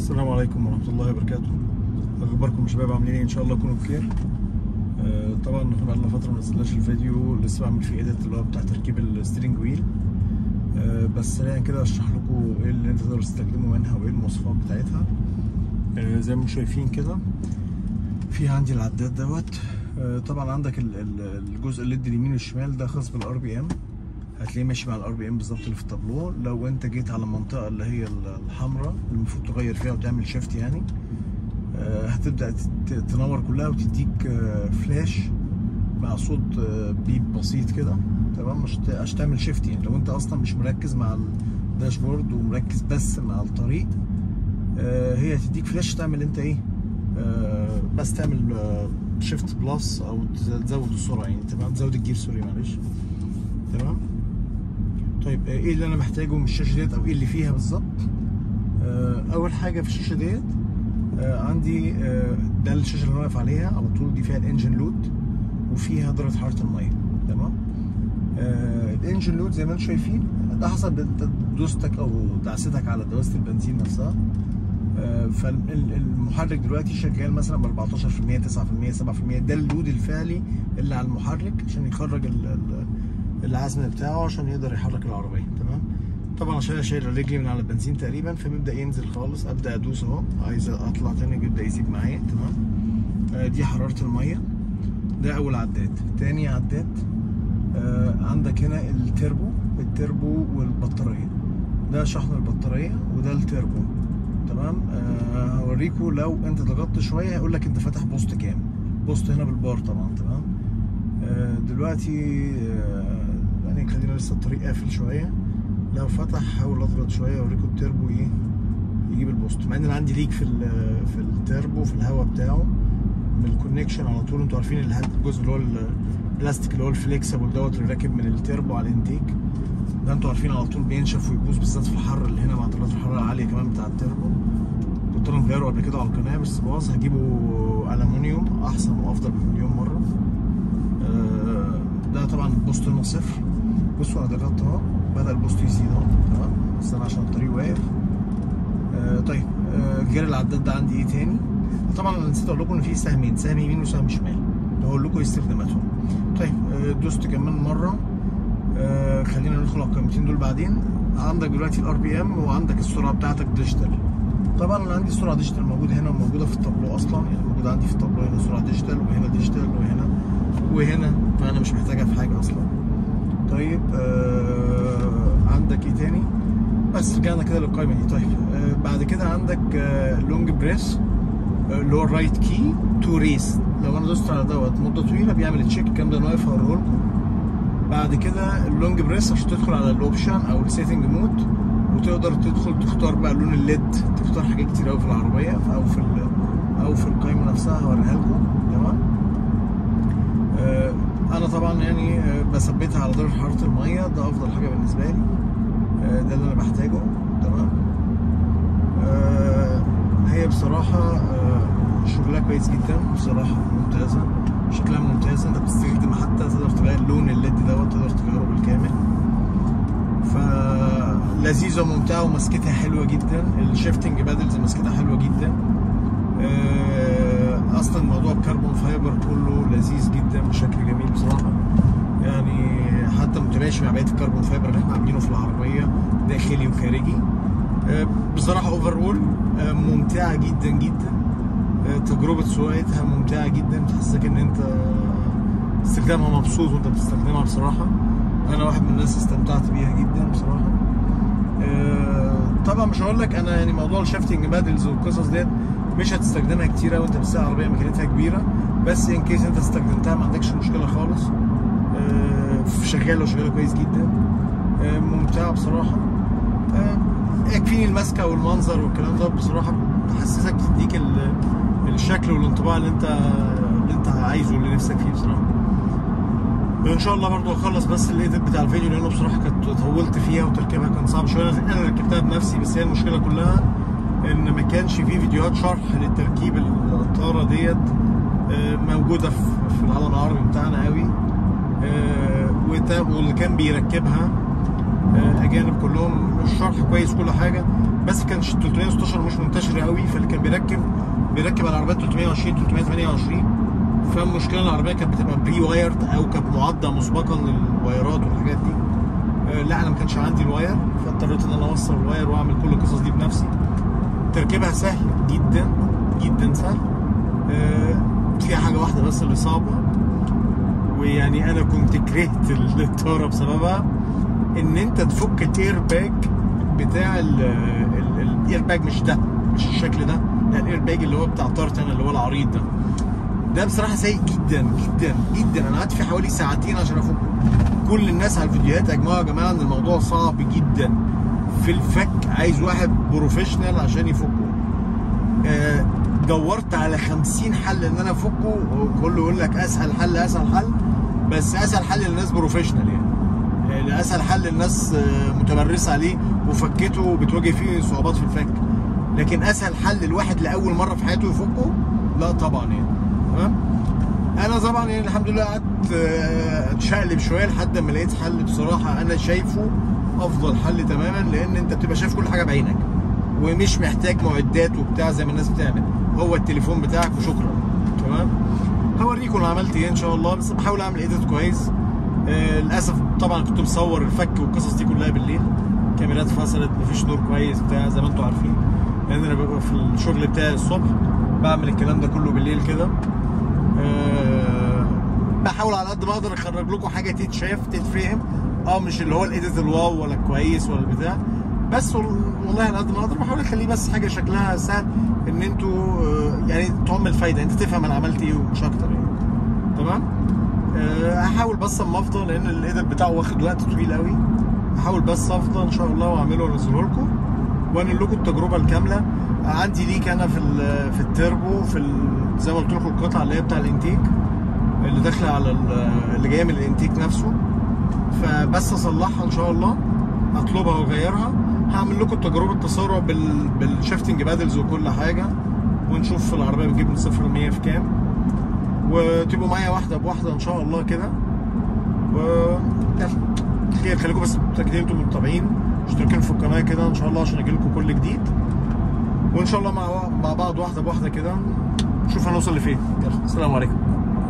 السلام عليكم ورحمة الله وبركاته أخباركم يا شباب عاملين إيه إن شاء الله تكونوا بخير آه، طبعا احنا بقالنا فترة ما نزلناش الفيديو لسه بعمل فيه ايديت اللي هو بتاع تركيب الستيرنج ويل آه، بس سريعا كده اشرح لكم ايه اللي انت تقدر تستخدمه منها وايه المواصفات بتاعتها آه، زي ما انتم شايفين كده في عندي العداد دوت آه، طبعا عندك ال- ال- الجزء الليد اليمين والشمال ده خاص بالار بي ام هتلاقيه ماشي مع الار بي ام بالظبط اللي في التابلو لو انت جيت على المنطقه اللي هي ال- الحمراء اللي المفروض تغير فيها وتعمل شيفت يعني آه، هتبدا ت- تنور كلها وتديك آه، فلاش مع صوت آه، بيب بسيط كده تمام مش ت- عشان تعمل شيفت يعني لو انت اصلا مش مركز مع الداشبورد ومركز بس مع الطريق آه، هي هتديك فلاش تعمل انت ايه آه، بس تعمل شيفت بلس او تز- تزود السرعه يعني تمام تزود الجير سوري معلش تمام طيب آه، ايه اللي انا محتاجه من الشاشه ديت او ايه اللي فيها بالظبط آه، اول حاجه في الشاشه ديت آه، عندي آه، ده الشاشه اللي انا واقف عليها على طول دي فيها الانجن لود وفيها درجه حراره الميه تمام آه، الانجن لود زي ما انتم شايفين ده حسب انت دوستك او دعستك على دواسه البنزين نفسها فالمحرك دلوقتي شغال مثلا ب 14% 9% 7% ده اللود الفعلي اللي على المحرك عشان يخرج ال- ال- العزم بتاعه عشان يقدر يحرك العربيه تمام طبعا عشان انا شايل رجلي من على البنزين تقريبا فبيبدا ينزل خالص ابدا ادوس اهو عايز اطلع تاني بيبدا يزيد معايا تمام آه، دي حراره الميه ده اول عداد تاني عداد آه، عندك هنا التربو التربو والبطاريه ده شحن البطاريه وده التربو تمام آه، هوريكم لو انت ضغطت شويه هيقول لك انت فاتح بوست كام بوست هنا بالبار طبعا تمام آه، دلوقتي آه، يعني خلينا لسه الطريق قافل شويه لو فتح هحاول اضغط شويه اوريكم التربو ايه يجيب البوست مع ان انا عندي ليك في ال- في التربو في الهواء بتاعه من الكونكشن على طول انتوا عارفين اللي هاد- الجزء اللي هو البلاستيك اللي هو الفليكسبل دوت اللي راكب من التربو على الانتيك ده انتوا عارفين على طول بينشف ويبوظ بالذات في الحر اللي هنا مع درجات الحراره العاليه كمان بتاع التربو كنت انا مغيره قبل كده على القناه بس باظ هجيبه الومنيوم احسن وافضل بمليون مره آه، ده طبعا البوست هنا صفر بصوا انا ضغطت اهو بدا البوست يزيد اهو تمام بس انا عشان الطريق واقف آه، طيب آه، غير العداد ده عندي ايه تاني طبعا انا نسيت اقول لكم ان في سهمين سهم يمين وسهم شمال هقول لكم استخداماتهم طيب آه، دوست كمان مره آه، خلينا ندخل على القيمتين دول بعدين عندك دلوقتي الار بي ام وعندك السرعه بتاعتك ديجيتال طبعا انا عندي سرعه ديجيتال موجوده هنا وموجوده في التابلو اصلا يعني موجوده عندي في التابلو هنا سرعه ديجيتال وهنا ديجيتال وهنا وهنا فانا مش محتاجها في حاجه اصلا طيب آه عندك ايه تاني بس رجعنا كده للقائمه دي طيب آه بعد كده عندك آه لونج بريس آه، اللي هو الرايت كي تو ريس لو انا دوست على دوت مده طويله بيعمل تشيك الكلام ده انا واقف هوريه لكم بعد كده اللونج بريس عشان تدخل على الاوبشن او السيتنج مود وتقدر تدخل تختار بقى لون الليد تختار حاجات كتير قوي في العربيه او في ال- او في القائمه نفسها هوريها لكم تمام آه، انا طبعا يعني آه، بثبتها على درجه حراره الميه ده افضل حاجه بالنسبه لي آه، ده اللي انا بحتاجه تمام آه، هي بصراحه آه، شغلها كويس جدا بصراحه ممتازه شكلها ممتاز انت بتستخدم حتى تقدر تغير لون الليد دوت تقدر تغيره بالكامل فلذيذه وممتعه ومسكتها حلوه جدا الشيفتنج بادلز مسكتها حلوه جدا آه، اصلا الموضوع الكربون فايبر كله لذيذ جدا بشكل جميل بصراحه يعني حتى متماشي مع بقيه الكربون فايبر اللي احنا عاملينه في العربيه داخلي وخارجي آه، بصراحه اوفر اول ممتعه جدا جدا آه، تجربه سواقتها ممتعه جدا تحسسك ان انت استخدامها مبسوط وانت بتستخدمها بصراحه انا واحد من الناس استمتعت بيها جدا بصراحه آه، طبعا مش هقول لك انا يعني موضوع الشافتنج بادلز والقصص ديت مش هتستخدمها كتير قوي وانت بتسوق عربيه ميكانيتها كبيره بس ان كيس انت استخدمتها ما عندكش مشكله خالص آه، شغاله وشغاله كويس جدا آه، ممتعه بصراحه آه، يكفيني المسكه والمنظر والكلام ده بصراحه تحسسك تديك ال- الشكل والانطباع اللي انت اللي انت عايزه اللي نفسك فيه بصراحه ان شاء الله برضو اخلص بس الايديت بتاع الفيديو لانه بصراحه كنت طولت فيها وتركيبها كان صعب شويه انا أنا ركبتها بنفسي بس هي المشكله كلها ان ما كانش في فيديوهات شرح للتركيب الطاره ديت آه، موجوده في في العالم العربي بتاعنا قوي آه، وت- واللي كان بيركبها آه، اجانب كلهم الشرح كويس كل حاجه بس كان 316 مش منتشره قوي فاللي كان بيركب بيركب على العربيات 320 328 فالمشكله العربيه كانت بتبقى بري وايرد او كانت معده مسبقا للوايرات والحاجات دي آه، لا انا ما كانش عندي الواير فاضطريت ان انا اوصل الواير واعمل كل القصص دي بنفسي تركيبها سهل جدا جدا سهل آه، فيها حاجه واحده بس اللي صعبه ويعني انا كنت كرهت الطاره بسببها ان انت تفك الاير باج بتاع الاير باج مش ده مش الشكل ده لا الاير باج اللي هو بتاع طارتنا اللي هو العريض ده ده بصراحه سيء جدا جدا جدا انا قعدت فيه حوالي ساعتين عشان افكه كل الناس على الفيديوهات اجمعوا يا جماعه ان الموضوع صعب جدا في الفك عايز واحد بروفيشنال عشان يفكه آه، دورت على 50 حل ان انا افكه وكله يقول لك اسهل حل اسهل حل بس اسهل حل للناس بروفيشنال يعني آه، اسهل حل للناس آه، متمرسه عليه وفكته وبتواجه فيه صعوبات في الفك لكن اسهل حل لواحد لاول مره في حياته يفكه لا طبعا يعني تمام انا طبعا يعني الحمد لله قعدت آه، اتشقلب شويه لحد ما لقيت حل بصراحه انا شايفه افضل حل تماما لان انت بتبقى شايف كل حاجه بعينك ومش محتاج معدات وبتاع زي ما الناس بتعمل هو التليفون بتاعك وشكرا تمام هوريكم انا عملت ايه ان شاء الله بس بحاول اعمل ايديت كويس آه للاسف طبعا كنت مصور الفك والقصص دي كلها بالليل كاميرات فصلت مفيش نور كويس بتاع زي ما انتم عارفين لان انا ببقى في الشغل بتاعي الصبح بعمل الكلام ده كله بالليل كده آه، بحاول على قد ما اقدر اخرج لكم حاجه تتشاف تتفهم اه مش اللي هو الايديت الواو ولا كويس ولا بتاع بس وال- والله على قد ما اقدر بحاول اخليه بس حاجه شكلها سهل ان انتوا آه، يعني تعم الفايده انت تفهم انا عملت ايه ومش اكتر يعني تمام آه، هحاول بس اما افضل لان الايديت بتاعه واخد وقت طويل قوي هحاول بس افضل ان شاء الله واعمله وانزله لكم وانقل لكم التجربه الكامله عندي ليك انا في ال- في التربو في ال- زي ما قلت لكم القطعه اللي هي بتاع الانتيك اللي داخله على ال- اللي جايه من الانتيك نفسه فبس اصلحها ان شاء الله اطلبها واغيرها هعمل لكم تجربه تسارع بال بالشيفتنج بادلز وكل حاجه ونشوف العربيه بتجيب من صفر ل 100 في كام وتبقوا معايا واحده بواحده ان شاء الله كده و يلا. خير خليكم بس متاكدين انتم متابعين مشتركين في القناه كده ان شاء الله عشان يجيلكم كل جديد وان شاء الله مع مع بعض واحده بواحده كده نشوف هنوصل لفين يلا السلام عليكم